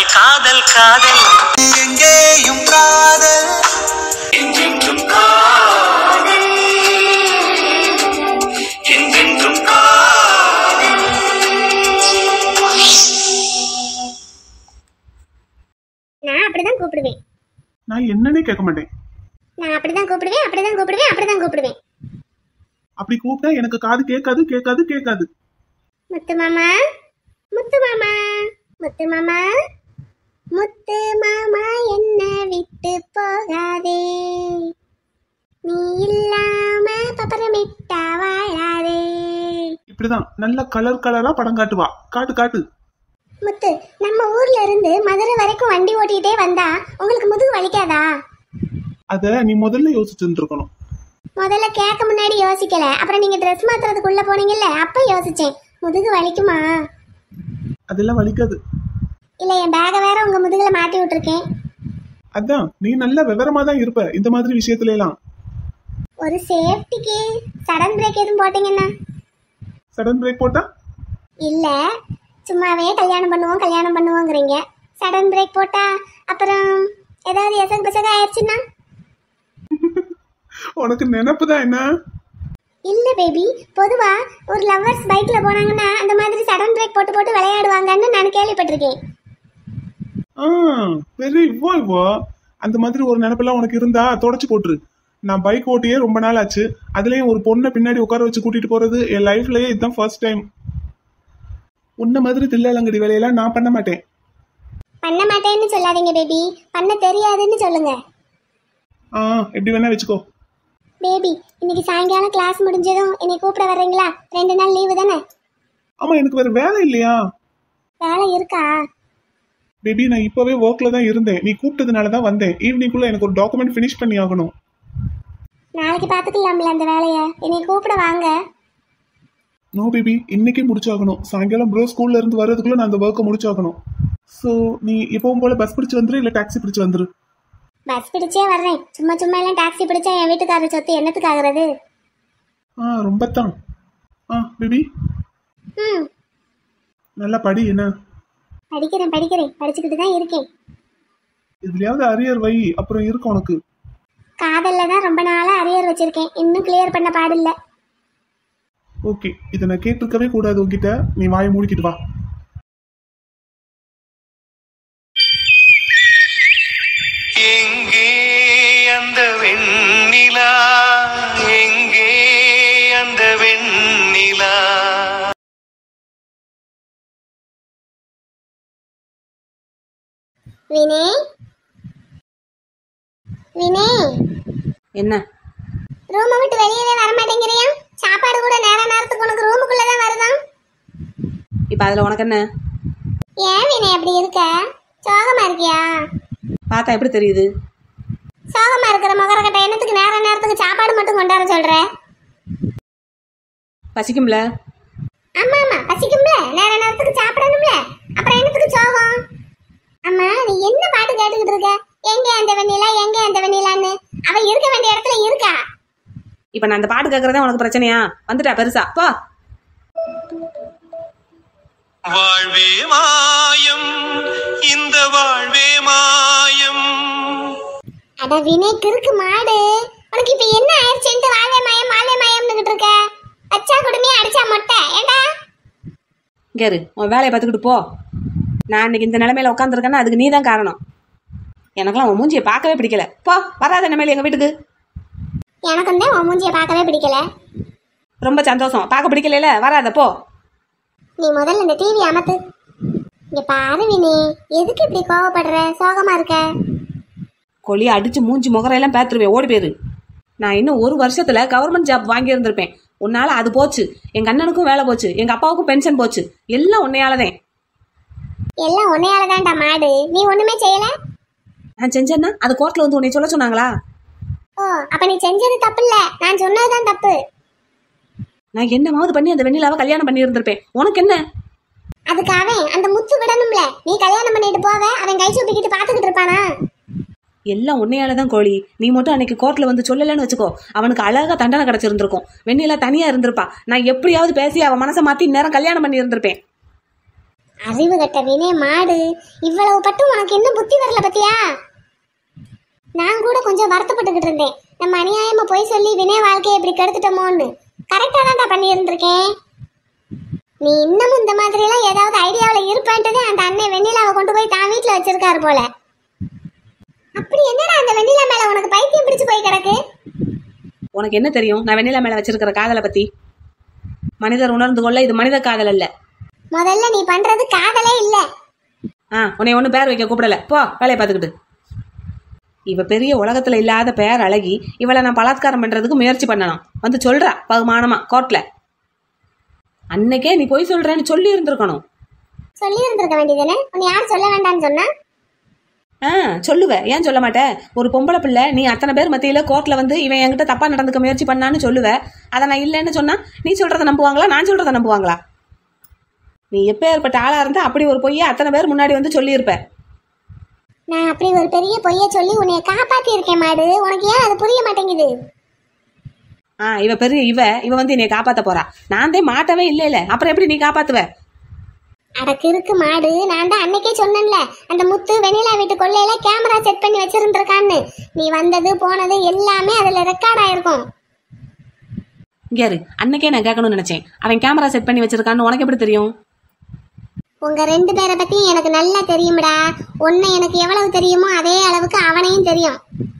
காதல் காதல் எங்கேயும் காதல் என்றென்றும் காதல் என்றென்றும் காதல் நான் அப்படிதான் கூப்பிடுவேன் நான் என்னன்னே கேட்க மாட்டேன் நான் அப்படிதான் கூப்பிடுவேன் அப்படிதான் கூப்பிடுவேன் அப்படிதான் கூப்பிடுவேன் அப்படி கூப்பிட்டா எனக்கு காது கேட்காது கேட்காது கேட்காது முத்து மாமா முத்து மாமா முத்து மாமா முத்து மாமா என்ன விட்டு போகாதே நீ இல்லாம பப்பரமிட்டா வாழாதே இப்படிதான் நல்ல கலர் கலரா படம் காட்டுவா காட்டு காட்டு முத்து நம்ம ஊர்ல இருந்து மதுரை வரைக்கும் வண்டி ஓட்டிட்டே வந்தா உங்களுக்கு முதுகு வலிக்காதா அத நீ முதல்ல யோசிச்சுட்டு இருக்கணும் முதல்ல கேட்க முன்னாடி யோசிக்கல அப்புறம் நீங்க ட்ரெஸ் மாத்துறதுக்குள்ள போனீங்கல்ல அப்ப யோசிச்சேன் முதுகு வலிக்குமா அதெல்லாம் வலிக்காது இல்ல என் பேக வேற உங்க முதுகுல மாட்டி விட்டுருக்கேன் அதான் நீ நல்ல விவரமா தான் இருப்ப இந்த மாதிரி விஷயத்துல எல்லாம் ஒரு சேஃப்டிக்கு சடன் பிரேக் எதுவும் போட்டீங்கன்னா சடன் பிரேக் போட்டா இல்ல சும்மாவே கல்யாணம் பண்ணுவோம் கல்யாணம் பண்ணுவோங்கிறீங்க சடன் பிரேக் போட்டா அப்புறம் ஏதாவது எசகு பசக ஆயிடுச்சுன்னா உனக்கு நினப்பு தான் என்ன இல்ல பேபி பொதுவா ஒரு லவ்வர்ஸ் பைக்ல போனாங்கன்னா அந்த மாதிரி சடன் பிரேக் போட்டு போட்டு விளையாடுவாங்கன்னு நான் கேள்விப்பட்டிருக்கேன் ஆ வெரி இவ்வோ இவ்வோ அந்த மாதிரி ஒரு நினப்பெல்லாம் உனக்கு இருந்தா தொடச்சு போட்டுரு நான் பைக் ஓட்டியே ரொம்ப நாள் ஆச்சு அதுலயும் ஒரு பொண்ணை பின்னாடி உட்கார வச்சு கூட்டிட்டு போறது என் லைஃப்லயே இதுதான் ஃபர்ஸ்ட் டைம் உன்ன மாதிரி தில்லாலங்கடி வேலையெல்லாம் நான் பண்ண மாட்டேன் பண்ண மாட்டேன்னு சொல்லாதீங்க பேபி பண்ண தெரியாதுன்னு சொல்லுங்க ஆ எப்படி வேணா வச்சுக்கோ பேபி இன்னைக்கு சாயங்காலம் கிளாஸ் முடிஞ்சதும் என்னை கூப்பிட வர்றீங்களா ரெண்டு நாள் லீவு தானே ஆமா எனக்கு வேற வேலை இல்லையா வேலை இருக்கா பேபி நான் இப்பவே ஒர்க்ல தான் இருந்தேன் நீ கூப்பிட்டதுனால தான் வந்தேன் ஈவினிங்குள்ள எனக்கு ஒரு டாக்குமெண்ட் ஃபினிஷ் பண்ணி ஆகணும் நாளைக்கு பார்த்துக்கலாம்ல அந்த வேலையை என்னை கூப்பிட வாங்க நோ பேபி இன்னைக்கே முடிச்சாகணும் சாயங்காலம் ப்ரோ ஸ்கூல்ல இருந்து வர்றதுக்குள்ள நான் அந்த ஒர்க்கை முடிச்சாகணும் ஸோ நீ எப்பவும் போல பஸ் பிடிச்சு வந்துரு இல்லை டாக்ஸி பிடிச்சு வந்துரு பஸ் பிடிச்சே வர்றேன் சும்மா சும்மா எல்லாம் டாக்ஸி பிடிச்சா என் வீட்டுக்காரர் சொத்து என்னத்துக்கு ஆகுறது ஆ ரொம்ப தான் ஆ பேபி ம் நல்லா படி என்ன படிக்கிறேன் படிக்கிறேன் படிச்சுக்கிட்டு தான் இருக்கேன் இதுலயாவது அரியர் வை அப்புறம் இருக்கு உனக்கு காதல்ல தான் ரொம்ப நாளா அரியர் வச்சிருக்கேன் இன்னும் கிளியர் பண்ண பாடில்ல ஓகே இதை நான் கேட்டிருக்கவே கூடாது உன்கிட்ட நீ வாயை மூடிக்கிட்டு வா எங்கே அந்த வெண்ணிலா எங்கே அந்த வெண்ணிலா வினே வினே என்ன ரூமை விட்டு வெளியவே வர மாட்டேங்கிறியா சாப்பாடு கூட நேர நேரத்துக்கு உனக்கு ரூமுக்குள்ள தான் வருதாம் இப்போ அதில் உனக்கு என்ன ஏன் வினே அப்படி இருக்க சோகமா இருக்கியா பார்த்தா எப்படி தெரியுது சோகமா இருக்கிற முகரக்கட்டை என்னத்துக்கு நேர நேரத்துக்கு சாப்பாடு மட்டும் கொண்டாட சொல்ற பசிக்கும்ல ஆமா ஆமா பசிக்கும்ல நேர நேரத்துக்கு சாப்பிடணும்ல அப்புறம் என்னத்துக்கு சோகம் அம்மா நீ என்ன பாட்டு கேட்டுக்கிட்டு இருக்க எங்க அந்த வெண்ணிலா எங்க அந்த வெண்ணிலான்னு அவ இருக்க வேண்டிய இடத்துல இருக்கா இப்போ நான் அந்த பாட்டு கேட்குறதே உனக்கு பிரச்சனையா வந்துட்டா பெருசா போ வாழ்வே மாயம் இந்த வாழ்வே மாயம் அட வினை கிறுக்கு மாடு உனக்கு இப்ப என்ன ஆயிடுச்சுன்ட்டு வாழ்வே மயம் வாழ்வே மயம்னுகிட்டு இருக்க அச்சா குடுமையா அடிச்சா மொட்டை ஏண்டா கேரு உன் வேலையை பார்த்துக்கிட்டு போ நான் இன்னைக்கு இந்த நிலைமையில உட்காந்துருக்கேன்னா அதுக்கு நீ தான் காரணம் எனக்கெல்லாம் உன் மூஞ்சியை பார்க்கவே பிடிக்கல போ வராத நிலைமையில எங்கள் வீட்டுக்கு எனக்கும் தான் உன் மூஞ்சிய பார்க்கவே பிடிக்கல ரொம்ப சந்தோஷம் பார்க்க பிடிக்கல வராத போ நீ முதல்ல இந்த டிவி அமத்து இங்க பாரு வினி எதுக்கு இப்படி கோவப்படுற சோகமா இருக்க கொல்லியை அடிச்சு மூஞ்சி முகரையெல்லாம் பேத்துருவேன் ஓடி போயிரு நான் இன்னும் ஒரு வருஷத்துல கவர்மெண்ட் ஜாப் வாங்கி இருந்திருப்பேன் உன்னால அது போச்சு எங்க அண்ணனுக்கும் வேலை போச்சு எங்க அப்பாவுக்கும் பென்ஷன் போச்சு எல்லாம் உன்னையாலதான் எல்லாம் உன்னையால தான்டா மாடு நீ ஒண்ணுமே செய்யல நான் செஞ்சேன்னா அது கோர்ட்ல வந்து உன்னை சொல்ல சொன்னாங்களா ஓ அப்ப நீ செஞ்சது தப்பு இல்ல நான் சொன்னதுதான் தப்பு நான் என்னமாவது பண்ணி அந்த வெண்ணிலாவை கல்யாணம் பண்ணி இருந்திருப்பேன் உனக்கு என்ன அதுக்கு அவன் அந்த முத்து விடணும்ல நீ கல்யாணம் பண்ணிட்டு போவ அவன் கை சூப்பிக்கிட்டு பாத்துக்கிட்டு இருப்பானா எல்லாம் உன்னையால தான் கோழி நீ மட்டும் அன்னைக்கு கோர்ட்ல வந்து சொல்லலைன்னு வச்சுக்கோ அவனுக்கு அழகா தண்டனை கிடைச்சிருந்திருக்கும் வெண்ணிலா தனியா இருந்திருப்பா நான் எப்படியாவது பேசி அவன் மனசை மாத்தி நேரம் கல்யாணம் பண்ணி இருந்திருப்பேன் அறிவு கட்ட வினே மாடு இவ்வளவு பட்டும் உனக்கு இன்னும் புத்தி வரல பத்தியா நான் கூட கொஞ்சம் வருத்தப்பட்டுக்கிட்டு இருந்தேன் நம்ம அநியாயமா போய் சொல்லி வினே வாழ்க்கையை இப்படி கெடுத்துட்டோமோன்னு கரெக்டா தான்டா பண்ணி இருந்திருக்கேன் நீ இன்னமும் இந்த மாதிரி எல்லாம் ஏதாவது ஐடியாவில் இருப்பேன்ட்டு அந்த அண்ணன் வெண்ணிலாவை கொண்டு போய் தான் வீட்டில் வச்சிருக்காரு போல அப்படி என்னடா அந்த வெண்ணிலா மேல உனக்கு பைத்தியம் பிடிச்சு போய் கிடக்கு உனக்கு என்ன தெரியும் நான் வெண்ணிலா மேல வச்சிருக்கிற காதலை பத்தி மனிதர் உணர்ந்து கொள்ள இது மனித காதல் அல்ல முதல்ல நீ பண்றது காதலே இல்ல ஆ உன்னை ஒன்றும் பேர் வைக்க கூப்பிடல போ வேலையை பார்த்துக்கிட்டு இவ பெரிய உலகத்துல இல்லாத பேர் அழகி இவளை நான் பலாத்காரம் பண்றதுக்கு முயற்சி பண்ணலாம் வந்து சொல்றா பகுமானமா கோர்ட்ல அன்னைக்கே நீ போய் சொல்றேன்னு சொல்லி இருந்திருக்கணும் சொல்லி இருந்திருக்க வேண்டியதுன்னு உன்னை யார் சொல்ல வேண்டாம்னு சொன்னா ஆ சொல்லுவ ஏன் சொல்ல மாட்ட ஒரு பொம்பளை பிள்ளை நீ அத்தனை பேர் மத்தியில கோர்ட்ல வந்து இவன் என்கிட்ட தப்பா நடந்துக்க முயற்சி பண்ணான்னு சொல்லுவ அதை நான் இல்லைன்னு சொன்னா நீ சொல்றத நம்புவாங்களா நான் சொல்றத நம்புவாங்களா நீ எப்பேற்பட்ட ஆளா இருந்தா அப்படி ஒரு பொய்யை அத்தனை பேர் முன்னாடி வந்து சொல்லியிருப்ப நான் அப்படி ஒரு பெரிய பொய்ய சொல்லி உன்னை காப்பாத்தி இருக்கேன் மாடு உனக்கு ஏன் அது புரிய மாட்டேங்குது ஆ இவ பெரிய இவ இவ வந்து என்னை காப்பாத்த போறா நான் தான் மாட்டவே இல்லை இல்ல அப்புறம் எப்படி நீ காப்பாத்துவ அடக்கு இருக்கு மாடு நான் தான் அன்னைக்கே சொன்னேன்ல அந்த முத்து வெண்ணிலா வீட்டு கொள்ளையில கேமரா செட் பண்ணி வச்சிருந்திருக்கான்னு நீ வந்தது போனது எல்லாமே அதுல ரெக்கார்ட் ஆயிருக்கும் இங்க இரு அன்னைக்கே நான் கேட்கணும்னு நினைச்சேன் அவன் கேமரா செட் பண்ணி வச்சிருக்கான்னு உனக்கு எப்படி தெரியும் உங்க ரெண்டு பேரை பத்தியும் எனக்கு நல்லா தெரியும்டா உன்னை எனக்கு எவ்வளவு தெரியுமோ அதே அளவுக்கு அவனையும் தெரியும்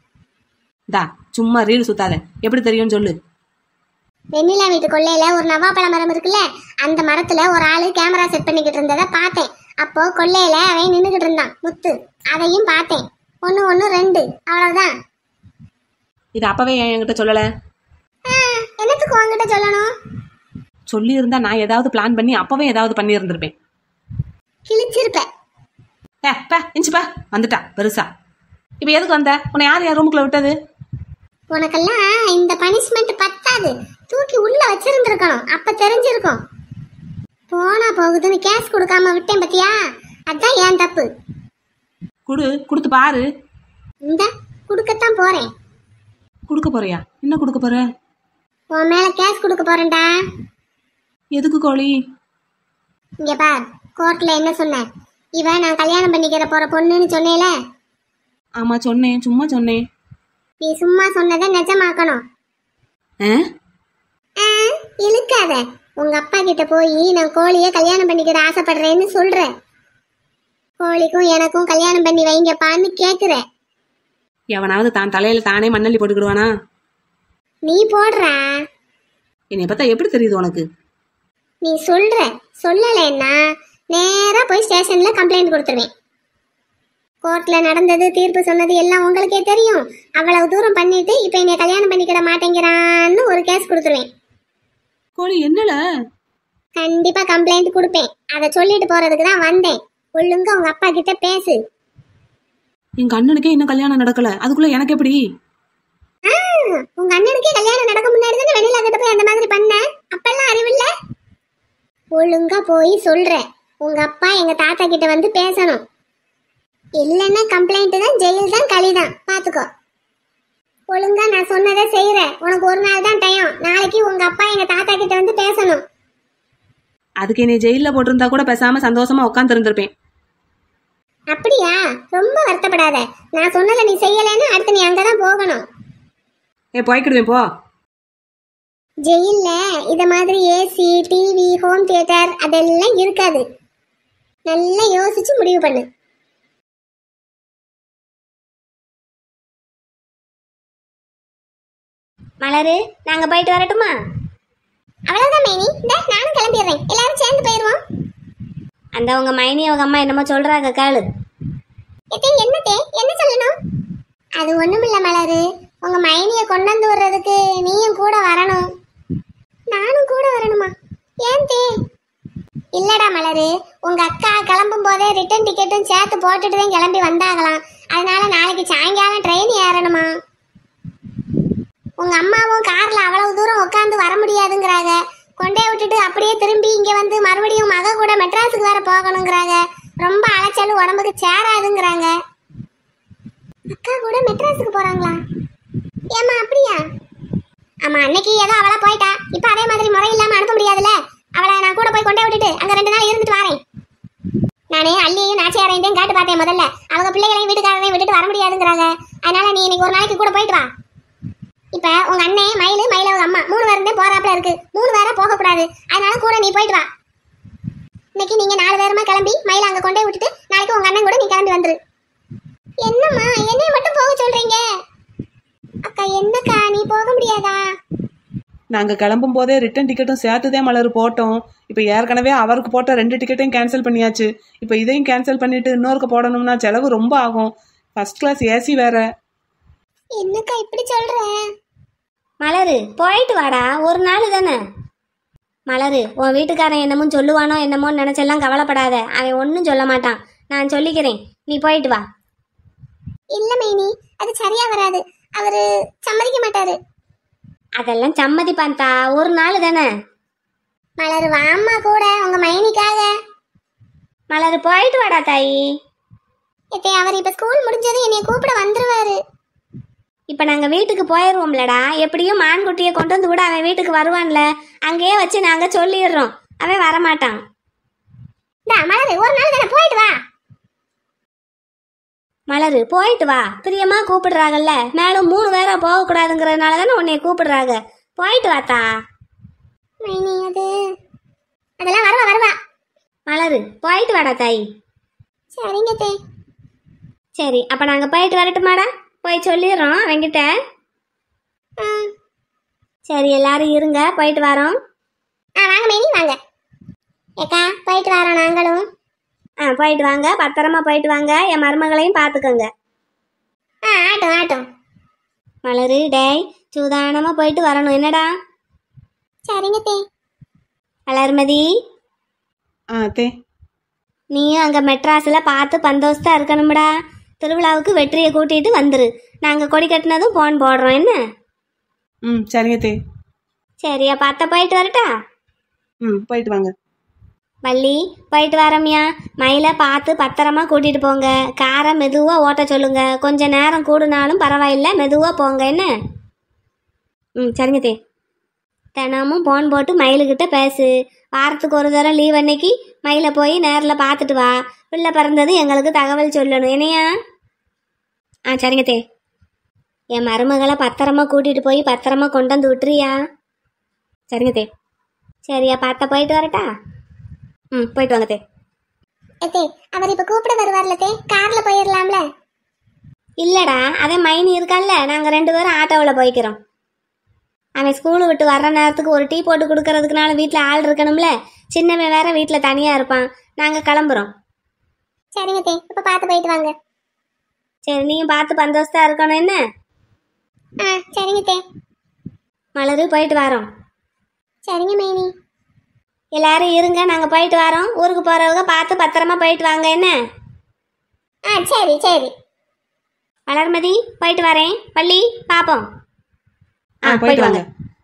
தா சும்மா ரீல் சுத்தாத எப்படி தெரியும்னு சொல்லு வெண்ணிலா வீட்டு கொள்ளையில ஒரு நவாப்பழ மரம் இருக்குல்ல அந்த மரத்துல ஒரு ஆளு கேமரா செட் பண்ணிக்கிட்டு இருந்ததை பார்த்தேன் அப்போ கொள்ளையில அவன் நின்னுகிட்டு இருந்தான் முத்து அதையும் பார்த்தேன் ஒன்னு ஒன்னு ரெண்டு அவ்வளவுதான் இது அப்பவே ஏன் என்கிட்ட சொல்லல ஆ, என்னத்துக்கு உங்ககிட்ட சொல்லணும் சொல்லி இருந்தா நான் ஏதாவது பிளான் பண்ணி அப்பவே ஏதாவது பண்ணி இருந்திருப்பேன் கிழிச்சிருப்ப ஏ பா இஞ்சிப்பா வந்துட்டா பெருசா இப்போ எதுக்கு வந்த உன்னை யார் யார் ரூமுக்குள்ள விட்டது உனக்கெல்லாம் இந்த பனிஷ்மெண்ட் பத்தாது தூக்கி உள்ள வச்சிருந்திருக்கணும் அப்ப தெரிஞ்சிருக்கும் போனா போகுதுன்னு கேஸ் கொடுக்காம விட்டேன் பத்தியா அதான் ஏன் தப்பு குடு கொடுத்து பாரு இந்த கொடுக்கத்தான் போறேன் கொடுக்க போறியா என்ன கொடுக்க போற உன் மேல கேஸ் கொடுக்க போறேன்டா எதுக்கு கோழி இங்க பார் கோர்ட்ல என்ன சொன்ன இவ நான் கல்யாணம் பண்ணிக்கிற போற பொண்ணுன்னு சொன்னேல ஆமா சொன்னேன் சும்மா சொன்னேன் நீ சும்மா சொன்னதை நிஜமாக்கணும் ஆ ஆ, இழுக்காத உங்க அப்பா கிட்ட போய் நான் கோழிய கல்யாணம் பண்ணிக்கிற ஆசைப்படுறேன்னு சொல்றேன் கோழிக்கும் எனக்கும் கல்யாணம் பண்ணி வைங்கப்பான்னு கேக்குற எவனாவது தான் தலையில தானே மண்ணள்ளி போட்டுக்கிடுவானா நீ போடுறா என்னை பார்த்தா எப்படி தெரியுது உனக்கு நீ சொல்ற சொல்லலைன்னா நேரா போய் ஸ்டேஷன்ல கம்ப்ளைண்ட் கொடுத்துருவேன் கோர்ட்ல நடந்தது தீர்ப்பு சொன்னது எல்லாம் உங்களுக்கே தெரியும் அவ்வளவு தூரம் பண்ணிட்டு இப்ப என்னை கல்யாணம் பண்ணிக்கிட மாட்டேங்கிறான்னு ஒரு கேஸ் கொடுத்துருவேன் கோழி என்னல கண்டிப்பா கம்ப்ளைண்ட் கொடுப்பேன் அதை சொல்லிட்டு போறதுக்கு தான் வந்தேன் ஒழுங்கா உங்க அப்பா கிட்ட பேசு எங்க அண்ணனுக்கே இன்னும் கல்யாணம் நடக்கல அதுக்குள்ள எனக்கு எப்படி ஆ, உங்க அண்ணனுக்கே கல்யாணம் நடக்க முன்னாடி தானே வெளியில கிட்ட போய் அந்த மாதிரி பண்ண அப்பெல்லாம் அறிவில்ல ஒழுங்கா போய் சொல்ற உங்க அப்பா எங்க தாத்தா கிட்ட வந்து பேசணும் இல்லைன்னா கம்ப்ளைண்ட் தான் ஜெயில் தான் களி தான் பாத்துக்கோ ஒழுங்கா நான் சொன்னதை செய்யற உனக்கு ஒரு நாள் தான் டைம் நாளைக்கு உங்க அப்பா எங்க தாத்தா கிட்ட வந்து பேசணும் அதுக்கு என்னை ஜெயில போட்டிருந்தா கூட பேசாம சந்தோஷமா உட்காந்து இருந்திருப்பேன் அப்படியா ரொம்ப வருத்தப்படாத நான் சொன்னதை நீ செய்யலைன்னா அடுத்து நீ அங்கதான் போகணும் ஏ போய்க்கிடுவேன் போ ஜெயில்ல இத மாதிரி ஏசி டிவி ஹோம் தியேட்டர் அதெல்லாம் இருக்காது நல்லா யோசிச்சு முடிவு பண்ணு மலரு நாங்க போயிட்டு வரட்டுமா அவ்வளவுதான் மைனி இந்த நானும் கிளம்பிடுறேன் எல்லாரும் சேர்ந்து போயிருவோம் அந்த உங்க மைனி அவங்க அம்மா என்னமோ சொல்றாங்க கேளு எத்தே என்னத்தே என்ன சொல்லணும் அது ஒண்ணுமில்ல மலரு உங்க மைனிய கொண்டு வந்து விடுறதுக்கு நீயும் கூட வரணும் நானும் கூட வரணுமா ஏன் தே இல்லடா மலரு உங்க அக்கா கிளம்பும் போதே ரிட்டர்ன் டிக்கெட்டும் சேர்த்து போட்டுட்டு தான் கிளம்பி வந்தாகலாம் அதனால நாளைக்கு சாயங்காலம் ட்ரெயின் ஏறணுமா உங்க அம்மாவும் கார்ல அவ்வளவு தூரம் உட்காந்து வர முடியாதுங்கிறாங்க கொண்டே விட்டுட்டு அப்படியே திரும்பி இங்க வந்து மறுபடியும் மக கூட மெட்ராஸுக்கு வேற போகணுங்கிறாங்க ரொம்ப அலைச்சல் உடம்புக்கு சேராதுங்கிறாங்க அக்கா கூட மெட்ராஸுக்கு போறாங்களா ஏமா அப்படியா ஆமா அன்னைக்கு ஏதோ அவளா போயிட்டா இப்ப அதே மாதிரி முறை இல்லாம அனுப்ப முடியாதுல்ல அவளை நான் கூட போய் கொண்டே விட்டுட்டு அங்க ரெண்டு நாள் இருந்துட்டு வரேன் நானே அள்ளியையும் நாச்சியாரையும் காட்டு பார்த்தேன் முதல்ல அவங்க பிள்ளைகளையும் வீட்டுக்காரரையும் விட்டுட்டு வர முடியாதுங்கிறாங்க அதனால நீ இன்னைக்கு ஒரு நாளைக்கு கூட போயிட்டு வா இப்ப உங்க அண்ணன் மயிலு மயில அவங்க அம்மா மூணு பேரும் தான் போறாப்புல இருக்கு மூணு பேரா போக கூடாது அதனால கூட நீ போயிட்டு வா இன்னைக்கு நீங்க நாலு பேருமா கிளம்பி மயில அங்க கொண்டே விட்டுட்டு நாளைக்கு உங்க அண்ணன் கூட நீ கிளம்பி வந்துரு என்னம்மா என்னைய மட்டும் போக சொல்றீங்க அக்கா என்னக்கா நீ போக முடியாதா நாங்கள் கிளம்பும் போதே ரிட்டன் டிக்கெட்டும் சேர்த்துதே மலர் போட்டோம் இப்போ ஏற்கனவே அவருக்கு போட்ட ரெண்டு டிக்கெட்டையும் கேன்சல் பண்ணியாச்சு இப்போ இதையும் கேன்சல் பண்ணிட்டு இன்னொருக்கு போடணும்னா செலவு ரொம்ப ஆகும் ஃபர்ஸ்ட் கிளாஸ் ஏசி வேற என்னக்கா இப்படி சொல்ற மலரு போயிட்டு வாடா ஒரு நாள் தானே மலரு உன் வீட்டுக்காரன் என்னமோ சொல்லுவானோ என்னமோன்னு நினைச்செல்லாம் கவலைப்படாத அவன் ஒன்றும் சொல்ல மாட்டான் நான் சொல்லிக்கிறேன் நீ போயிட்டு வா இல்ல மைனி அது சரியா வராது அவரு சம்மதிக்க மாட்டாரு அதெல்லாம் சம்மதிப்பான்தா ஒரு நாள் தானே மலர் வாம்மா கூட உங்க மைனிக்காக மலரு போயிட்டு வாடா தாயி எத்தே அவர் இப்ப ஸ்கூல் முடிஞ்சதும் என்னைய கூப்பிட வந்துருவாரு இப்போ நாங்கள் வீட்டுக்கு போயிடுவோம்லடா எப்படியும் மான்குட்டியை கொண்டு வந்து கூட அவன் வீட்டுக்கு வருவான்ல அங்கேயே வச்சு நாங்கள் சொல்லிடுறோம் அவன் வரமாட்டான் இந்தா மலர் ஒரு நாள் தானே போயிட்டு வா மலரு போயிட்டு வா பிரியமா கூப்பிடுறாங்கல்ல மேலும் மூணு பேரா போகக்கூடாதுங்கிறதுனால தானே உன்னைய கூப்பிடுறாங்க போயிட்டு வாத்தா மைனி அது அதெல்லாம் வருவா வருவா மலரு போயிட்டு வாடா தாய் சரிங்க தே சரி அப்போ நாங்கள் போயிட்டு வரட்டுமாடா போய் சொல்லிடுறோம் அவங்கிட்ட ஆ சரி எல்லாரும் இருங்க போயிட்டு வரோம் ஆ வாங்க மைனி வாங்க ஏக்கா போயிட்டு வரோம் நாங்களும் ஆ போயிட்டு வாங்க பத்திரமா போயிட்டு வாங்க என் மருமகளையும் பார்த்துக்கோங்க ஆ ஆட்டும் ஆட்டும் மலரு டேய் சூதானமாக போயிட்டு வரணும் என்னடா சரிங்க தே வளர்மதி ஆ தே நீயும் அங்கே மெட்ராஸில் பார்த்து பந்தோஸ்தா இருக்கணும்டா திருவிழாவுக்கு வெற்றியை கூட்டிகிட்டு வந்துரு நாங்கள் கொடி கட்டினதும் ஃபோன் போடுறோம் என்ன ம் சரிங்க தே சரி அப்போ அத்தை போயிட்டு வரட்டா ம் போயிட்டு வாங்க வள்ளி போயிட்டு வரமியா மயிலை பார்த்து பத்திரமா கூட்டிகிட்டு போங்க காரை மெதுவாக ஓட்ட சொல்லுங்க கொஞ்ச நேரம் கூடுனாலும் பரவாயில்ல மெதுவாக போங்க என்ன ம் சரிங்க தே தினமும் ஃபோன் போட்டு மயிலுக்கிட்ட பேசு வாரத்துக்கு ஒரு தடவை லீவ் அன்னைக்கு மயிலை போய் நேரில் பார்த்துட்டு வா பிள்ளை பிறந்தது எங்களுக்கு தகவல் சொல்லணும் என்னையா ஆ சரிங்க தே என் மருமகளை பத்திரமா கூட்டிகிட்டு போய் பத்திரமா கொண்டு வந்து விட்டுறியா சரிங்க தே சரியா பார்த்த போயிட்டு வரட்டா ம் போயிட்டு வாங்க தே ஏத்தே அவர் இப்ப கூப்பிட வருவார்ல தே கார்ல போயிடலாம்ல இல்லைடா அவன் மைனி இருக்கான்ல நாங்கள் ரெண்டு பேரும் ஆட்டோவில் போய்க்கிறோம் அவன் ஸ்கூலு விட்டு வர்ற நேரத்துக்கு ஒரு டீ போட்டு கொடுக்கறதுக்குனால வீட்டில் ஆள் இருக்கணும்ல சின்னவன் வேற வீட்டில் தனியாக இருப்பான் நாங்கள் கிளம்புறோம் சரிங்க தே இப்ப பார்த்து போயிட்டு வாங்க சரி நீயும் பார்த்து பந்தோஸ்தா இருக்கணும் என்ன ஆ சரிங்க தே மலரு போயிட்டு வரோம் சரிங்க மைனி எல்லாரும் இருங்க நாங்கள் போயிட்டு வரோம் ஊருக்கு போகிறவங்க பார்த்து பத்திரமா போயிட்டு வாங்க என்ன ஆ சரி சரி வளர்மதி போயிட்டு வரேன் பள்ளி பார்ப்போம் ஆ போயிட்டு வாங்க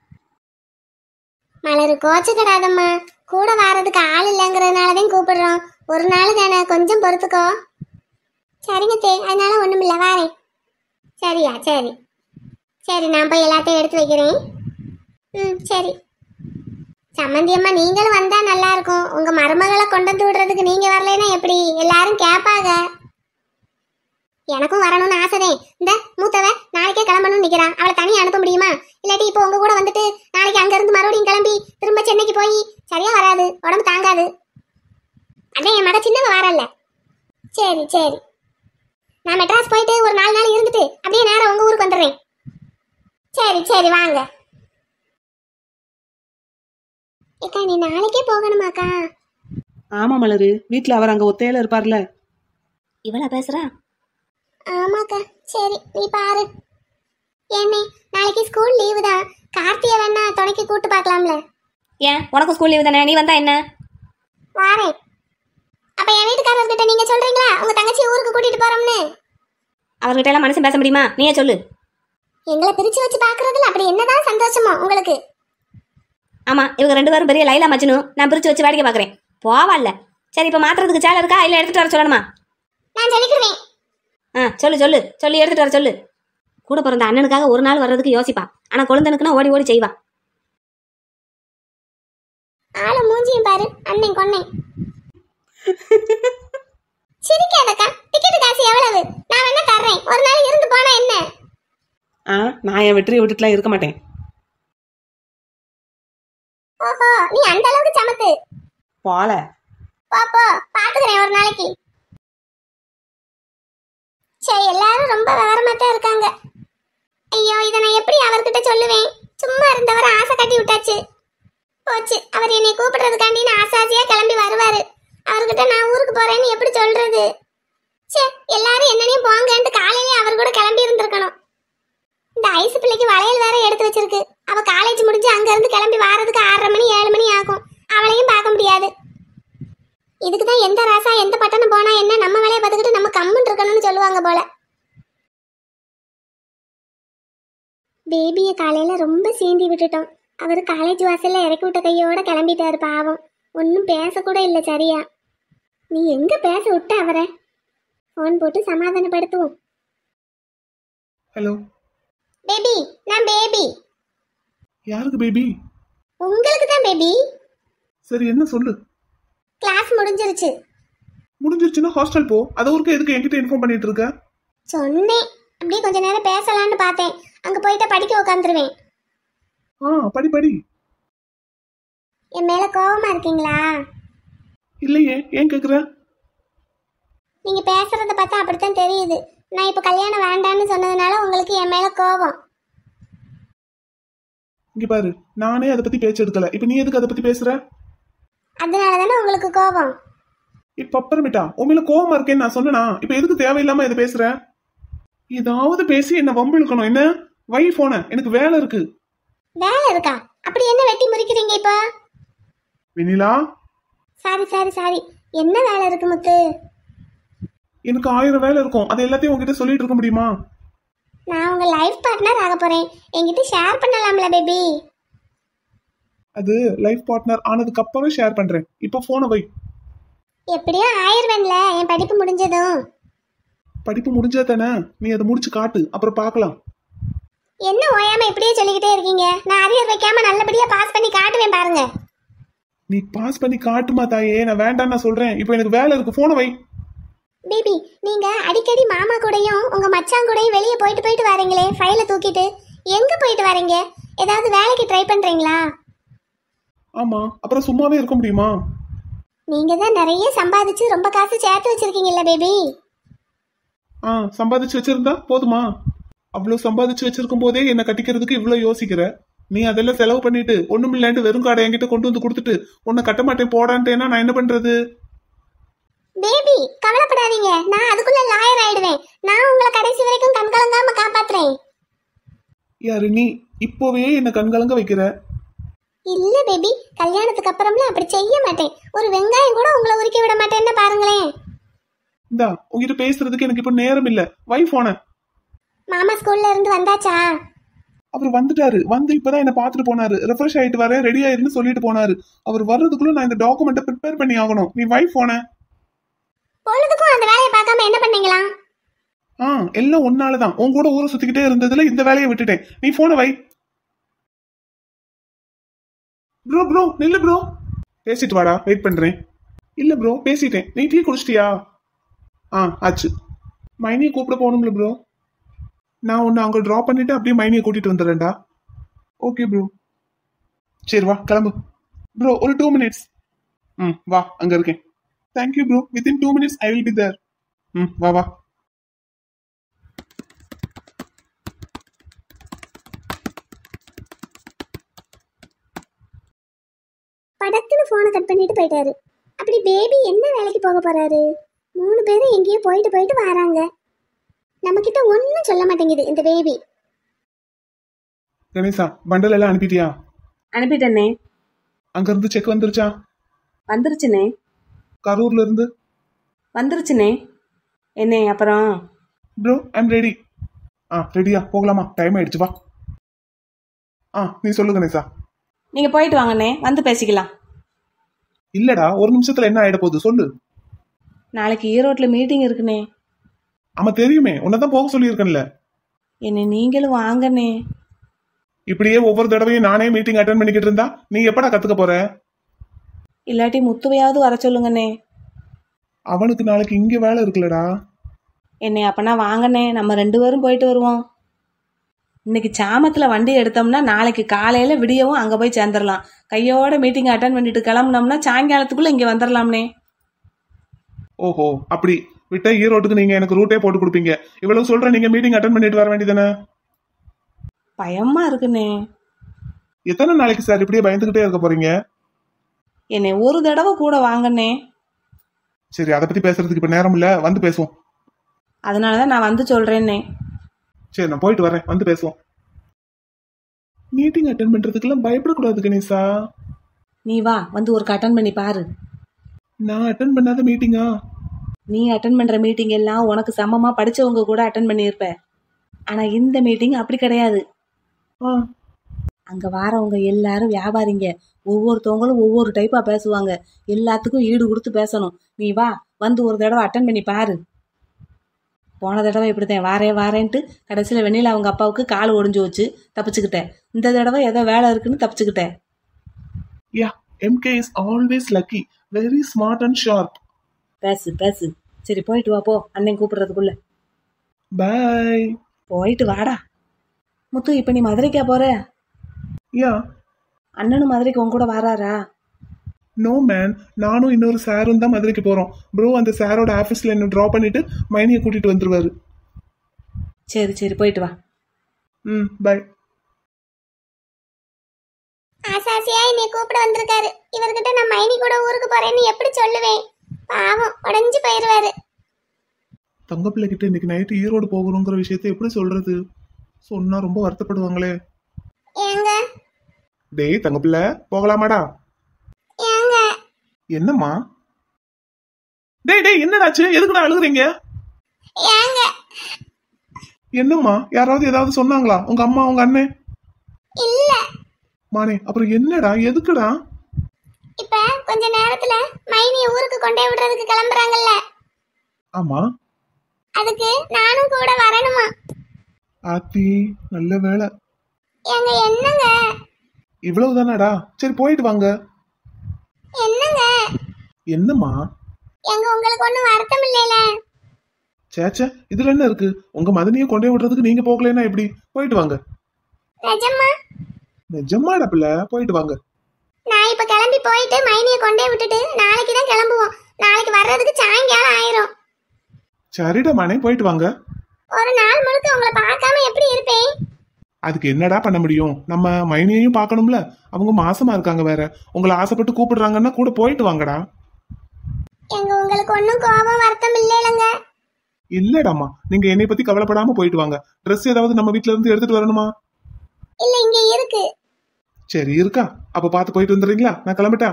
மலரு கோச்சுக்கிடாதம்மா கூட வாரதுக்கு ஆள் இல்லைங்கிறதுனாலதான் கூப்பிடுறோம் ஒரு நாள் தானே கொஞ்சம் பொறுத்துக்கோ சரிங்க தே அதனால ஒண்ணுமில்ல வாரேன் சரியா சரி சரி நான் போய் எல்லாத்தையும் எடுத்து வைக்கிறேன் ம் சரி சம்மந்தி அம்மா நீங்களும் வந்தா நல்லா இருக்கும் உங்க மருமகளை கொண்டு வந்து விடுறதுக்கு நீங்க வரலைன்னா எப்படி எல்லாரும் கேட்பாங்க எனக்கும் வரணும்னு ஆசைதேன் இந்த மூத்தவ நாளைக்கே கிளம்பணும்னு நிக்கிறா அவளை தனியா அனுப்ப முடியுமா இல்லாட்டி இப்போ உங்க கூட வந்துட்டு நாளைக்கு அங்க இருந்து மறுபடியும் கிளம்பி திரும்ப சென்னைக்கு போய் சரியா வராது உடம்பு தாங்காது அதான் என் மக சின்னவ வரல சரி சரி நான் மெட்ராஸ் போயிட்டு ஒரு நாலு நாள் இருந்துட்டு அப்படியே நேரம் உங்க ஊருக்கு வந்துடுறேன் சரி சரி வாங்க ஏக்கா நீ நாளைக்கே போகணுமாக்கா ஆமாம் மலரு வீட்டில் அவர் அங்கே ஒத்தையில இருப்பார்ல இவளா பேசுகிறா ஆமாக்கா சரி நீ பாரு ஏன்னே நாளைக்கு ஸ்கூல் லீவு தான் கார்த்தியை வேணா துணைக்கு கூட்டு பார்க்கலாம்ல ஏன் உனக்கும் ஸ்கூல் லீவு தானே நீ வந்தா என்ன வாரேன் அப்ப என் வீட்டுக்காரர்கிட்ட நீங்க சொல்றீங்களா உங்க தங்கச்சி ஊருக்கு கூட்டிட்டு போறோம்னு அவர்கிட்ட எல்லாம் மனுஷன் பேச முடியுமா நீயே சொல்லு எங்களை பிரிச்சு வச்சு பாக்குறதுல அப்படி என்னதான் சந்தோஷமோ உங்களுக்கு ஆமாம் இவங்க ரெண்டு பேரும் பெரிய லைலா மச்சனும் நான் பிரித்து வச்சு வேடிக்கை பார்க்குறேன் போவால்ல சரி இப்போ மாத்துறதுக்கு சேலை இருக்கா இல்லை எடுத்துகிட்டு வர சொல்லணுமா நான் சொல்லிக்கிடுவேன் ஆ சொல்லு சொல்லு சொல்லி எடுத்துட்டு வர சொல்லு கூட பிறந்த அண்ணனுக்காக ஒரு நாள் வர்றதுக்கு யோசிப்பா ஆனா குழந்தனுக்குன்னா ஓடி ஓடி செய்வா ஆளு மூஞ்சியும் பாரு அண்ணன் கொன்னேன் சிரிக்காதக்கா டிக்கெட் காசு எவ்வளவு நான் வேணா தர்றேன் ஒரு நாள் இருந்து போனா என்ன ஆ நான் என் வெற்றியை விட்டுட்டுலாம் இருக்க மாட்டேன் ஓஹோ நீ அந்த அளவுக்கு சமத்து போல போ போ பாத்துக்கிறேன் ஒரு நாளைக்கு சரி எல்லாரும் ரொம்ப விவரமா தான் இருக்காங்க ஐயோ இதை நான் எப்படி அவர்கிட்ட சொல்லுவேன் சும்மா இருந்தவர் ஆசை கட்டி விட்டாச்சு போச்சு அவர் என்னை கூப்பிடுறதுக்காண்டி நான் ஆசை ஆசையா கிளம்பி வருவாரு அவர்கிட்ட நான் ஊருக்கு போறேன்னு எப்படி சொல்றது ச்சே எல்லாரும் என்னனையும் போங்கன்ட்டு காலையிலே அவர் கூட கிளம்பி இருந்திருக்கணும் இந்த ஐஸ் பிள்ளைக்கு வளையல் வேற எடுத்து வச்சிருக்கு அவ காலேஜ் முடிஞ்சு அங்க இருந்து கிளம்பி வாரதுக்கு ஆறரை மணி ஏழு மணி ஆகும் அவளையும் பார்க்க முடியாது இதுக்கு தான் எந்த ராசா எந்த பட்டணம் போனா என்ன நம்ம வேலையை பார்த்துக்கிட்டு நம்ம கம்முன்னு இருக்கணும்னு சொல்லுவாங்க போல பேபியை காலையில ரொம்ப சீண்டி விட்டுட்டோம் அவர் காலேஜ் வாசல்ல இறக்கி விட்ட கையோட கிளம்பிட்டாரு பாவம் ஒன்றும் பேசக்கூட இல்லை சரியா நீ எங்க பேச விட்ட அவரை ஃபோன் போட்டு சமாதானப்படுத்துவோம் ஹலோ பேபி நான் பேபி யாருக்கு பேபி உங்களுக்கு தான் பேபி சரி என்ன சொல்லு கிளாஸ் முடிஞ்சிருச்சு முடிஞ்சிருச்சுன்னா ஹாஸ்டல் போ அதை ஒருக்க எதுக்கு என்கிட்ட இன்ஃபார்ம் பண்ணிட்டு இருக்க சொன்னேன் அப்படியே கொஞ்ச நேரம் பேசலான்னு பார்த்தேன் அங்க போயிட்டு படிக்க உட்காந்துருவேன் ஆ படி படி என் மேல கோவமா இருக்கீங்களா இல்லையே ஏன் கேக்குற நீங்க பேசுறத பார்த்தா அப்படித்தான் தெரியுது நான் இப்ப கல்யாணம் வேண்டான்னு சொன்னதுனால உங்களுக்கு என் மேல கோபம் இங்க பாரு நானே அதை பத்தி பேச்சு எடுக்கல இப்ப நீ எதுக்கு அதை பத்தி பேசுற அதனால தானே உங்களுக்கு கோபம் இப்ப அப்புறமேட்டா உன் மேல கோவமா இருக்கேன்னு நான் சொன்னனா இப்ப எதுக்கு தேவையில்லாம இதை பேசுற ஏதாவது பேசி என்ன வம்பு இழுக்கணும் என்ன வை போன எனக்கு வேலை இருக்கு வேலை இருக்கா அப்படி என்ன வெட்டி முறிக்கிறீங்க இப்ப வெண்ணிலா சாரி சாரி சாரி என்ன வேலை இருக்கு முத்து எனக்கு ஆயிரம் வேலை இருக்கும் அது எல்லாத்தையும் உங்ககிட்ட சொல்லிட்டு இருக்க முடியுமா நான் உங்க லைஃப் பார்ட்னர் ஆக போறேன் என்கிட்ட ஷேர் பண்ணலாம்ல பேபி அது லைஃப் பார்ட்னர் ஆனதுக்கு அப்புறம் ஷேர் பண்றேன் இப்ப போனை வை எப்படியோ ஆயிருவேன்ல என் படிப்பு முடிஞ்சதும் படிப்பு முடிஞ்சா தானே நீ அதை முடிச்சு காட்டு அப்புறம் பார்க்கலாம் என்ன ஓயாம இப்படியே சொல்லிக்கிட்டே இருக்கீங்க நான் அரியர் வைக்காம நல்லபடியா பாஸ் பண்ணி காட்டுவேன் பாருங்க நீ பாஸ் பண்ணி காட்டுமா தாயே நான் வேண்டாம் நான் சொல்றேன் இப்போ எனக்கு வேலை இருக்கு போனை வை பேபி நீங்க அடிக்கடி மாமா கூடயும் உங்க மச்சான் கூடயும் வெளியே போயிட்டு போயிட்டு வரீங்களே ஃபைலை தூக்கிட்டு எங்க போயிட்டு வரீங்க ஏதாவது வேலைக்கு ட்ரை பண்றீங்களா ஆமா அப்புறம் சும்மாவே இருக்க முடியுமா நீங்க தான் நிறைய சம்பாதிச்சு ரொம்ப காசு சேர்த்து வச்சிருக்கீங்கல்ல பேபி ஆ சம்பாதிச்சு வச்சிருந்தா போதுமா அவ்வளவு சம்பாதிச்சு வச்சிருக்கும் போதே என்ன கட்டிக்கிறதுக்கு இவ்வளவு யோசிக்கிற நீ அதெல்லாம் செலவு பண்ணிட்டு ஒண்ணுமில்லாண்டு வெறும் காடை என்கிட்ட கொண்டு வந்து கொடுத்துட்டு உன்னை கட்ட மாட்டேன் போடான்ட்டேன்னா நான் என்ன பண்றது பேபி கவலைப்படாதீங்க நான் அதுக்குள்ள லாயர் ஆயிடுவேன் நான் உங்களை கடைசி வரைக்கும் கண்கலங்காம காப்பாத்துறேன் யாரு நீ இப்போவே என்ன கண்கலங்க வைக்கிற இல்ல பேபி கல்யாணத்துக்கு அப்புறம்லாம் அப்படி செய்ய மாட்டேன் ஒரு வெங்காயம் கூட உங்களை உரிக்க விட மாட்டேன்னு பாருங்களேன் இந்தா உங்ககிட்ட பேசுறதுக்கு எனக்கு இப்ப நேரம் இல்ல வை போன மாமா ஸ்கூல்ல இருந்து வந்தாச்சா அவர் வந்துட்டாரு வந்து இப்பதான் என்ன பாத்துட்டு போனாரு ரெஃப்ரெஷ் ஆயிட்டு வரேன் ரெடி ஆயிருன்னு சொல்லிட்டு போனாரு அவர் வர்றதுக்குள்ள நான் இந்த டாக்குமெண்ட்டை ப்ரிப்பேர் பண்ணி ஆகணும் நீ வை போன பொழுதுக்கும் அந்த வேலையை பார்க்காம என்ன பண்ணீங்களா ஆ எல்லாம் உன்னாலதான் உன் கூட ஊரை சுத்திக்கிட்டே இருந்ததுல இந்த வேலையை விட்டுட்டேன் நீ போனை வை ப்ரோ ப்ரோ நில்லு ப்ரோ பேசிட்டு வாடா வெயிட் பண்றேன் இல்ல ப்ரோ பேசிட்டேன் நீ டீ குடிச்சிட்டியா ஆ ஆச்சு மைனியை கூப்பிட போகணும்ல ப்ரோ நான் உன்னை அங்க ட்ராப் பண்ணிட்டு அப்படியே மைனியை கூட்டிட்டு வந்துடுறேன்டா ஓகே ப்ரோ சரி வா கிளம்பு ப்ரோ ஒரு டூ மினிட்ஸ் ம் வா அங்க இருக்கேன் thank you bro within two minutes I will be there ம் வா வா படக்குன்னு ஃபோனை கட் பண்ணிட்டு போயிட்டாரு அப்படி பேபி என்ன வேலைக்கு போக போறாரு மூணு பேரும் எங்கேயோ போயிட்டு போயிட்டு வராங்க நம்ம கிட்ட ஒன்றும் சொல்ல மாட்டேங்குது இந்த பேபி கணேசா பண்டல் எல்லாம் அனுப்பிட்டியா அனுப்பிட்டேனே அங்க இருந்து செக் வந்துருச்சா வந்துருச்சுனே கரூர்ல இருந்து வந்துருச்சுனே என்னே அப்புறம் ப்ரோ ஐம் ரெடி ஆ ரெடியா போகலாமா டைம் ஆயிடுச்சு வா ஆ நீ சொல்லு கணேசா நீங்கள் போயிட்டு வாங்கண்ணே வந்து பேசிக்கலாம் இல்லடா ஒரு நிமிஷத்துல என்ன ஆயிட போகுது சொல்லு நாளைக்கு ஈரோட்டில் மீட்டிங் இருக்குண்ணே ஆமா தெரியுமே உன்னதான் போக சொல்லியிருக்கேன்ல என்னை நீங்களும் வாங்கண்ணே இப்படியே ஒவ்வொரு தடவையும் நானே மீட்டிங் அட்டன் பண்ணிக்கிட்டு இருந்தா நீ எப்படா கத்துக்க போற இல்லாட்டி முத்துவையாவது வர சொல்லுங்கண்ணே அவனுக்கு நாளைக்கு இங்க வேலை இருக்குல்லடா என்னை அப்பனா வாங்கண்ணே நம்ம ரெண்டு பேரும் போயிட்டு வருவோம் இன்னைக்கு சாமத்தில் வண்டி எடுத்தோம்னா நாளைக்கு காலையில் விடியவும் அங்கே போய் சேர்ந்துடலாம் கையோட மீட்டிங் அட்டன் பண்ணிட்டு கிளம்புனோம்னா சாயங்காலத்துக்குள்ளே இங்கே வந்துடலாம்னே ஓஹோ அப்படி விட்டா ஈரோட்டுக்கு நீங்க எனக்கு ரூட்டே போட்டு கொடுப்பீங்க இவ்வளவு சொல்ற நீங்க மீட்டிங் அட்டன் பண்ணிட்டு வர வேண்டியதானே பயமா இருக்குண்ணே எத்தனை நாளைக்கு சார் இப்படியே பயந்துகிட்டே இருக்க போறீங்க என்னை ஒரு தடவை கூட வாங்கண்ணே சரி அதை பத்தி பேசுறதுக்கு இப்ப நேரம் இல்ல வந்து பேசுவோம் அதனால தான் நான் வந்து சொல்கிறேன்னே சரி நான் போயிட்டு வரேன் வந்து பேசுவோம் மீட்டிங் அட்டன் பண்றதுக்கெல்லாம் பயப்படக்கூடாது கணேசா நீ வா வந்து ஒரு அட்டன் பண்ணி பாரு நான் அட்டன் பண்ணாத மீட்டிங்கா நீ அட்டன் பண்ணுற மீட்டிங் எல்லாம் உனக்கு சமமாக படித்தவங்க கூட அட்டன் பண்ணியிருப்ப ஆனால் இந்த மீட்டிங் அப்படி கிடையாது ஆ அங்கே வாரவங்க எல்லாரும் வியாபாரிங்க ஒவ்வொருத்தவங்களும் ஒவ்வொரு டைப்பாக பேசுவாங்க எல்லாத்துக்கும் ஈடு கொடுத்து பேசணும் நீ வா வந்து ஒரு தடவை அட்டன் பண்ணி பாரு போன தடவை இப்படித்தான் வாரே வாரேன்ட்டு கடைசியில் வெண்ணில அவங்க அப்பாவுக்கு கால் ஒடிஞ்சு வச்சு தப்பிச்சுக்கிட்டேன் இந்த தடவை ஏதோ வேலை இருக்குன்னு தப்பிச்சுக்கிட்டேன் yeah MK is always lucky very smart and sharp பேசு பேசு சரி போயிட்டு வா போ அண்ணன் கூப்பிடுறதுக்குள்ள பை போயிட்டு வாடா முத்து இப்போ நீ மதுரைக்கா போற யா அண்ணனும் மதுரைக்கு உன் கூட வராரா நோ மேன் நானும் இன்னொரு சாரும் தான் மதுரைக்கு போறோம் ப்ரோ அந்த சாரோட ஆஃபீஸ்ல என்ன ட்ராப் பண்ணிட்டு மைனியை கூட்டிட்டு வந்துருவாரு சரி சரி போயிட்டு வா ம் பை ஆசாசியா என்னை கூப்பிட வந்திருக்காரு இவர்கிட்ட நான் மைனி கூட ஊருக்கு போறேன்னு எப்படி சொல்லுவேன் பாவம் உடைஞ்சு போயிருவாரு தங்கப்பிள்ளை கிட்ட இன்னைக்கு நைட்டு ஈரோடு போகணுங்கிற விஷயத்த எப்படி சொல்றது சொன்னா ரொம்ப வருத்தப்படுவாங்களே ஏங்க டேய் தங்கப்பிள்ளை போகலாமாடா ஏங்க என்னம்மா டேய் டேய் என்னடாச்சு எதுக்குடா அழுகுறீங்க ஏங்க என்னம்மா யாராவது ஏதாவது சொன்னாங்களா உங்க அம்மா உங்க அண்ணன் இல்ல மானே அப்புறம் என்னடா எதுக்குடா இப்ப கொஞ்ச நேரத்துல மைனிய ஊருக்கு கொண்டே விடுறதுக்கு கிளம்புறாங்கல்ல ஆமா அதுக்கு நானும் கூட வரணுமா ஆத்தி நல்ல வேலை ஏங்க என்னங்க இவ்வளவுதானாடா சரி போயிட்டு வாங்க என்னங்க என்னம்மா எங்க உங்களுக்கு ஒண்ணும் வருத்தம் இல்லைல சேச்சே இதுல என்ன இருக்கு உங்க மதனியை கொண்டே விடுறதுக்கு நீங்க போகலைன்னா எப்படி போயிட்டு வாங்க நிஜமா நிஜமாடா பிள்ளை போயிட்டு வாங்க நான் இப்ப கிளம்பி போயிட்டு மைனிய கொண்டே விட்டுட்டு நாளைக்கு தான் கிளம்புவோம் நாளைக்கு வர்றதுக்கு சாயங்காலம் ஆயிரும் சரிடா மானே போயிட்டு வாங்க ஒரு நாள் முழுக்க உங்களை பார்க்காம எப்படி இருப்பேன் அதுக்கு என்னடா பண்ண முடியும் நம்ம மைனியையும் பார்க்கணும்ல அவங்க மாசமா இருக்காங்க வேற உங்களை ஆசைப்பட்டு கூப்பிடுறாங்கன்னா கூட போயிட்டு வாங்கடா எங்க உங்களுக்கு ஒன்றும் கோபம் வருத்தம் இல்லைலங்க இல்லடாம்மா நீங்க என்னை பத்தி கவலைப்படாம போயிட்டு வாங்க ட்ரெஸ் ஏதாவது நம்ம வீட்ல இருந்து எடுத்துட்டு வரணுமா இல்ல இங்க இருக்கு சரி இருக்கா அப்ப பார்த்து போயிட்டு வந்துடுறீங்களா நான் கிளம்பிட்டா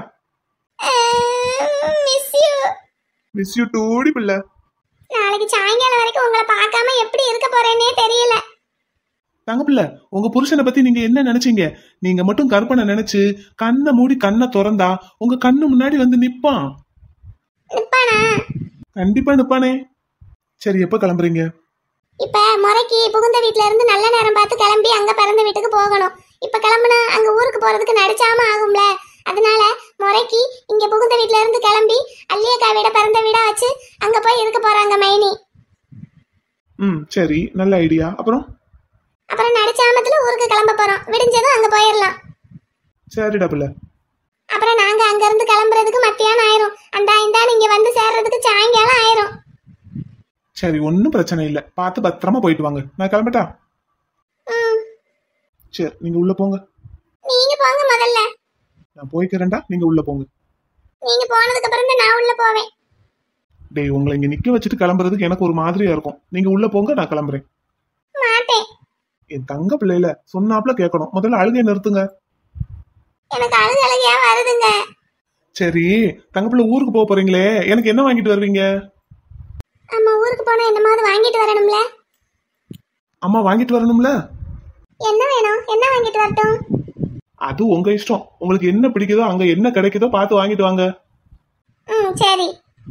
மிஸ் யூ மிஸ் யூ டூடி பிள்ளை நாளைக்கு சாயங்காலம் வரைக்கும் உங்களை பார்க்காம எப்படி இருக்க போறேன்னே தெரியல தங்கப்பிள்ளை உங்க புருஷனை பத்தி நீங்க என்ன நினைச்சீங்க நீங்க மட்டும் கற்பனை நினைச்சு கண்ணை மூடி கண்ணை திறந்தா உங்க கண்ணு முன்னாடி வந்து நிப்பான் நிப்பானா கண்டிப்பா நிப்பானே சரி எப்ப கிளம்புறீங்க இப்ப முறைக்கு புகுந்த வீட்ல இருந்து நல்ல நேரம் பார்த்து கிளம்பி அங்க பிறந்த வீட்டுக்கு போகணும் இப்ப கிளம்புனா அங்க ஊருக்கு போறதுக்கு நடிச்சாம ஆகும்ல அதனால முறைக்கு இங்க புகுந்த வீட்ல இருந்து கிளம்பி அல்லியக்கா வீட பிறந்த வீடா வச்சு அங்க போய் இருக்க போறாங்க மைனி ம் சரி நல்ல ஐடியா அப்புறம் அப்புறம் நடிச்சாமத்துல ஊருக்கு கிளம்ப போறோம் விடிஞ்சதும் அங்க போயிடலாம் சரிடா பிள்ளை அப்புறம் நாங்க அங்க இருந்து கிளம்புறதுக்கு மத்தியானம் ஆயிரும் அந்த இந்தான்னு இங்க வந்து சேர்றதுக்கு சாயங்காலம் ஆயிரும் சரி ஒன்றும் பிரச்சனை இல்லை பார்த்து பத்திரமா போயிட்டு வாங்க நான் கிளம்பட்டா ம், சரி நீங்க உள்ள போங்க நீங்க போங்க முதல்ல நான் போய்க்கிறேன்டா நீங்க உள்ள போங்க நீங்க போனதுக்கு அப்புறம் தான் நான் உள்ள போவேன் டேய் உங்களை இங்க நிக்க வச்சுட்டு கிளம்புறதுக்கு எனக்கு ஒரு மாதிரியா இருக்கும் நீங்க உள்ள போங்க நான் கிளம்புறேன் மாட்டேன் என் தங்க பிள்ளையில சொன்னாப்ல கேட்கணும் முதல்ல அழுகையை நிறுத்துங்க எனக்கு அழுகு அழுகையா வருதுங்க சரி தங்க பிள்ளை ஊருக்கு போக போறீங்களே எனக்கு என்ன வாங்கிட்டு வருவீங்க ஆமா ஊருக்கு போனா என்னமாவது வாங்கிட்டு வரணும்ல அம்மா வாங்கிட்டு வரணும்ல என்ன வேணும் என்ன வாங்கிட்டு வரட்டும் அது உங்க இஷ்டம் உங்களுக்கு என்ன பிடிக்குதோ அங்க என்ன கிடைக்குதோ பார்த்து வாங்கிட்டு வாங்க ம் சரி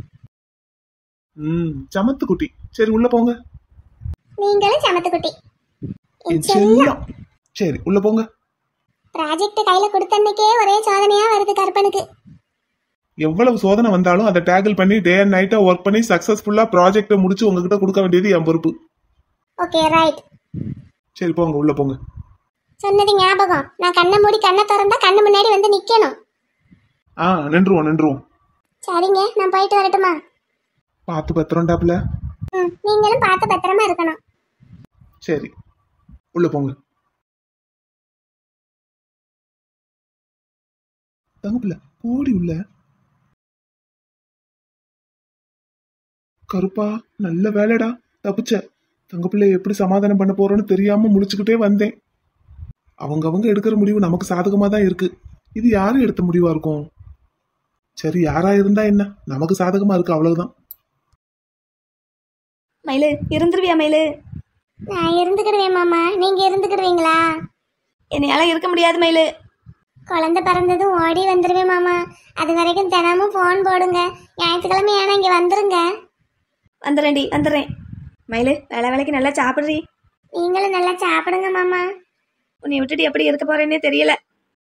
ம் சமத்து குட்டி சரி உள்ள போங்க நீங்களும் சமத்துக்குட்டி என் செல்லம் சரி உள்ள போங்க ப்ராஜெக்ட் கையில கொடுத்த அன்னைக்கே ஒரே சோதனையா வருது கற்பனுக்கு எவ்வளவு சோதனை வந்தாலும் அதை டேக்கிள் பண்ணி டே அண்ட் நைட்டா ஒர்க் பண்ணி சக்சஸ்ஃபுல்லா ப்ராஜெக்ட்டை முடிச்சு உங்ககிட்ட கொடுக்க வேண்டியது என் பொறுப்பு ஓகே ரைட் சரி போங்க உள்ள போங்க சொன்னது ஞாபகம் நான் கண்ணை மூடி கண்ணை திறந்தா கண்ணு முன்னாடி வந்து நிக்கணும் ஆ நின்றுவோம் நின்றுவோம் சரிங்க நான் போயிட்டு வரட்டுமா பார்த்து பத்திரம்டாப்ல ம் நீங்களும் பார்த்து பத்திரமா இருக்கணும் சரி உள்ள போங்க தங்கப்பில்ல ஓடி உள்ள கருப்பா நல்ல வேலைடா தப்பிச்ச தங்கப்பிள்ளை எப்படி சமாதானம் பண்ண போறோன்னு தெரியாம முழிச்சுக்கிட்டே வந்தேன் அவங்க அவங்க எடுக்கிற முடிவு நமக்கு சாதகமா தான் இருக்கு இது யாரு எடுத்த முடிவா இருக்கும் சரி யாரா இருந்தா என்ன நமக்கு சாதகமா இருக்கு அவ்வளவுதான் மயிலு இருந்துருவியா மயிலு நான் இருந்துக்கிடுவேன் மாமா நீங்க இருந்துக்கிடுவீங்களா என்னையால இருக்க முடியாது மயிலு குழந்தை பிறந்ததும் ஓடி வந்துருவேன் மாமா அது வரைக்கும் தினமும் ஃபோன் போடுங்க ஞாயிற்றுக்கிழமை ஏன்னா இங்க வந்துருங்க வந்துடுறேன்டி வந்துடுறேன் மயிலு வேலை வேலைக்கு நல்லா சாப்பிட்றி நீங்களும் நல்லா சாப்பிடுங்க மாமா உன்னை விட்டுட்டு எப்படி இருக்க போறேன்னே தெரியல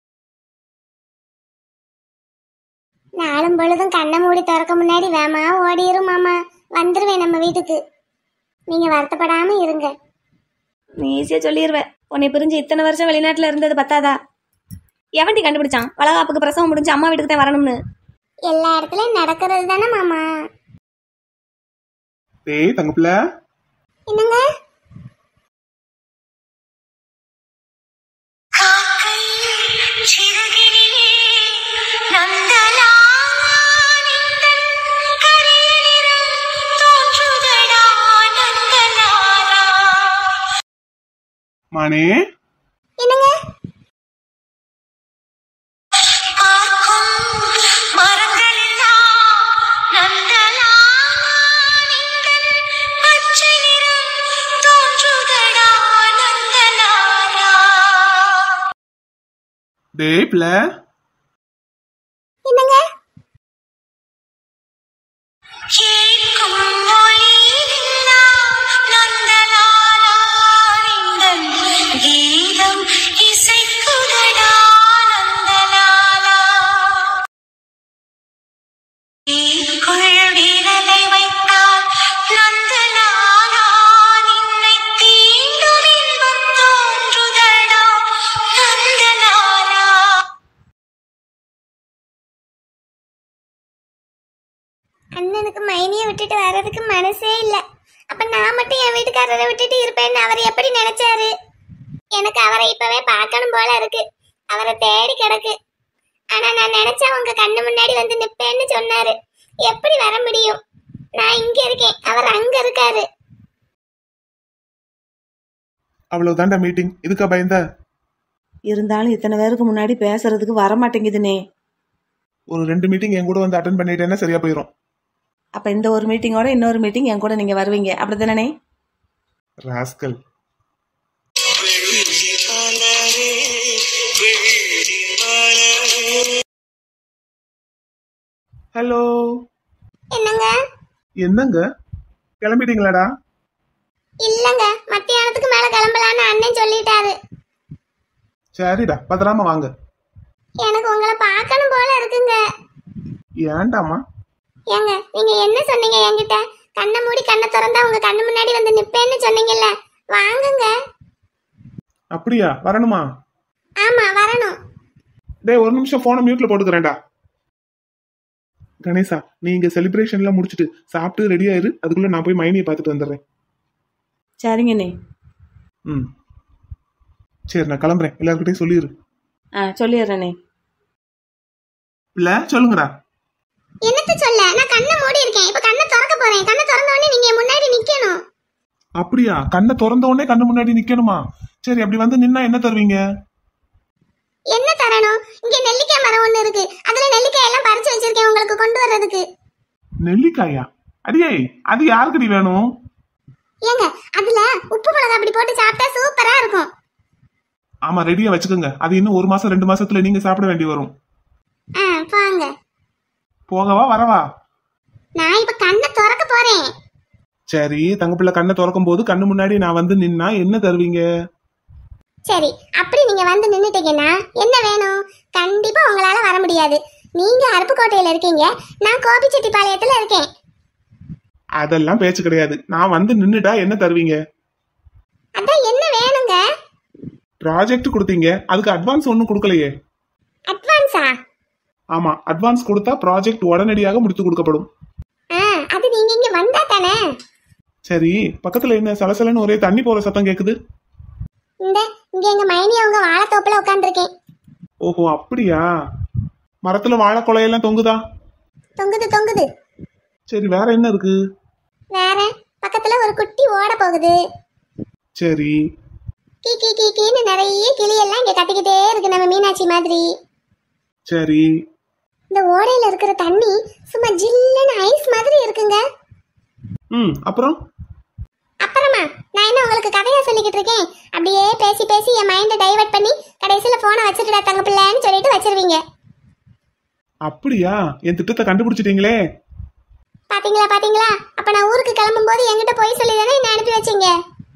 நாளும் பொழுதும் கண்ணை மூடி திறக்க முன்னாடி வேமா ஓடிரும் மாமா வந்துருவேன் நம்ம வீட்டுக்கு நீங்க வருத்தப்படாம இருங்க நீ ஈஸியாக சொல்லிடுவ உன்னை பிரிஞ்சு இத்தனை வருஷம் வெளிநாட்டில் இருந்தது பத்தாதா எவன்டி கண்டுபிடிச்சான் வளகாப்புக்கு பிரசவம் முடிஞ்சு அம்மா வீட்டுக்கு தான் வரணும்னு எல்லா இடத்துலயும் நடக்கிறது தானே மாமா டேய் தங்கப்பிள்ள என்னங்க சிறகினிலே நந்தலாலா நின்றன் கரையினிறம் தோன்றுதடா நந்தலாலா மானே என்னங்க பார்க்கும் மரங்களெல்லாம் நந்தலாலா நின்றன் பச்சை நிறம் தோன்றுதடா நந்தலாலா டேய் பிள்ளை என்னங்க கேட்கும் மொழியெல்லாம் நந்தலாலா நின்றன் கீதம் இசைக்குதடா நந்தலாலா தீக்குள் விரலை வைத்தால் நந்தலாலா நின்னை தீண்டும் இன்பம் தோன்றுதடா நந்தலாலா அண்ணனுக்கு மைனியை விட்டுட்டு வர்றதுக்கு மனசே இல்லை அப்ப நான் மட்டும் என் வீட்டுக்காரரை விட்டுட்டு இருப்பேன்னு அவர் எப்படி நினைச்சாரு எனக்கு அவரை இப்பவே பார்க்கணும் போல இருக்கு அவரை தேடி கிடக்கு ஆனா நான் நினைச்சா உங்க கண்ணு முன்னாடி வந்து நிப்பேன்னு சொன்னாரு எப்படி வர முடியும் நான் இங்க இருக்கேன் அவர் அங்க இருக்காரு அவ்வளவுதான்டா மீட்டிங் இதுக்கா பயந்த இருந்தாலும் இத்தனை பேருக்கு முன்னாடி பேசுறதுக்கு வர மாட்டேங்குதுனே ஒரு ரெண்டு மீட்டிங் என் கூட வந்து அட்டன் பண்ணிட்டேன்னா சரியா போயிடும் அப்ப இந்த ஒரு மீட்டிங்கோட இன்னொரு மீட்டிங் என் கூட நீங்க வருவீங்க அப்படிதானே ராஸ்கல் ஹலோ என்னங்க என்னங்க கிளம்பிட்டீங்களாடா இல்லங்க மத்தியானத்துக்கு மேல கிளம்பலான்னு அண்ணன் சொல்லிட்டாரு சரிடா பத்திராம வாங்க எனக்கு உங்களை பார்க்கணும் போல இருக்குங்க ஏன்டாமா ஏங்க நீங்க என்ன சொன்னீங்க என்கிட்ட கண்ணை மூடி கண்ணை திறந்தா உங்க கண்ணு முன்னாடி வந்து நிப்பேன்னு சொன்னீங்கல்ல வாங்குங்க அப்படியா வரணுமா ஆமா வரணும் டேய் ஒரு நிமிஷம் போனை மியூட்ல போட்டுக்கிறேன்டா கணேசா நீ இங்க செலிப்ரேஷன்லாம் முடிச்சிட்டு சாப்பிட்டு ரெடி ஆயிரு அதுக்குள்ள நான் போய் மைனியை பார்த்துட்டு வந்துடுறேன் சரிங்கண்ணே ம் சரி நான் கிளம்புறேன் எல்லாருக்கிட்டையும் சொல்லிடு ஆ சொல்லிடுறேனே இல்ல சொல்லுங்கடா என்னத்த சொல்ல நான் கண்ணை மூடி இருக்கேன் இப்ப கண்ணை திறக்க போறேன் கண்ணை திறந்த உடனே நீங்க என் முன்னாடி நிக்கணும் அப்படியா கண்ணை திறந்த உடனே கண்ணு முன்னாடி நிக்கணுமா சரி அப்படி வந்து நின்னா என்ன தருவீங்க என்ன தரணும் இங்க நெல்லிக்காய் மரம் ஒண்ணு இருக்கு அதுல நெல்லிக்காய் எல்லாம் பறிச்சு வச்சிருக்கேன் உங்களுக்கு கொண்டு வர்றதுக்கு நெல்லிக்காயா அடியே அது யாருக்குடி வேணும் ஏங்க அதுல உப்பு மிளகா அப்படி போட்டு சாப்பிட்டா சூப்பரா இருக்கும் ஆமா ரெடியா வச்சுக்கோங்க அது இன்னும் ஒரு மாசம் ரெண்டு மாசத்துல நீங்க சாப்பிட வேண்டி வரும் ஆ போங்க போகவா வரவா நான் இப்ப கண்ணை திறக்க போறேன் சரி தங்கப்பிள்ளை கண்ணை திறக்கும் போது கண்ணு முன்னாடி நான் வந்து நின்னா என்ன தருவீங்க சரி அப்படி நீங்க வந்து நின்னுட்டீங்கன்னா என்ன வேணும் கண்டிப்பா உங்களால வர முடியாது நீங்க அருப்புக்கோட்டையில இருக்கீங்க நான் கோபிச்செட்டிப்பாளையத்துல இருக்கேன் அதெல்லாம் பேச்சு கிடையாது நான் வந்து நின்னுட்டா என்ன தருவீங்க அதான் என்ன வேணுங்க ப்ராஜெக்ட் கொடுத்தீங்க அதுக்கு அட்வான்ஸ் ஒன்றும் கொடுக்கலையே அட்வான்ஸா ஆமா அட்வான்ஸ் கொடுத்தா ப்ராஜெக்ட் உடனடியாக முடித்து கொடுக்கப்படும் ஆ அது நீங்க இங்க வந்தா தானே சரி பக்கத்துல என்ன சலசலன்னு ஒரே தண்ணி போற சத்தம் கேக்குது இந்த இங்க எங்க மைனி அவங்க வாழைத்தோப்புல உட்காந்துருக்கேன் ஓஹோ அப்படியா மரத்துல வாழைக்குலையெல்லாம் தொங்குதா தொங்குது தொங்குது சரி வேற என்ன இருக்கு வேற பக்கத்துல ஒரு குட்டி ஓட போகுது சரி கீ கீ கீ கீன்னு நிறைய கிளியெல்லாம் இங்க கத்திக்கிட்டே இருக்கு நம்ம மீனாட்சி மாதிரி சரி இந்த ஓடையில இருக்கிற தண்ணி சும்மா ஜில்லுன்னு ஐஸ் மாதிரி இருக்குங்க ம் அப்புறம் அப்புறமா நான் என்ன உங்களுக்கு கதையா சொல்லிக்கிட்டு இருக்கேன் அப்படியே பேசி பேசி என் மைண்டை டைவர்ட் பண்ணி கடைசியில போனை வச்சுட்டுடா தங்க பிள்ளைன்னு சொல்லிட்டு வச்சிருவீங்க அப்படியா என் திட்டத்தை கண்டுபிடிச்சிட்டீங்களே பாத்தீங்களா பாத்தீங்களா அப்ப நான் ஊருக்கு கிளம்பும் போது என்கிட்ட போய் சொல்லி தானே என்ன அனுப்பி வச்சீங்க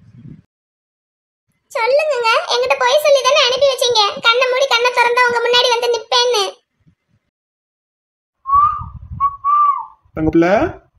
சொல்லுங்க என்கிட்ட போய் சொல்லி தானே அனுப்பி வச்சீங்க கண்ணை மூடி கண்ணை திறந்தா உங்க முன்னாடி வந்து நிப்பேன்னு தங்க பிள்ளை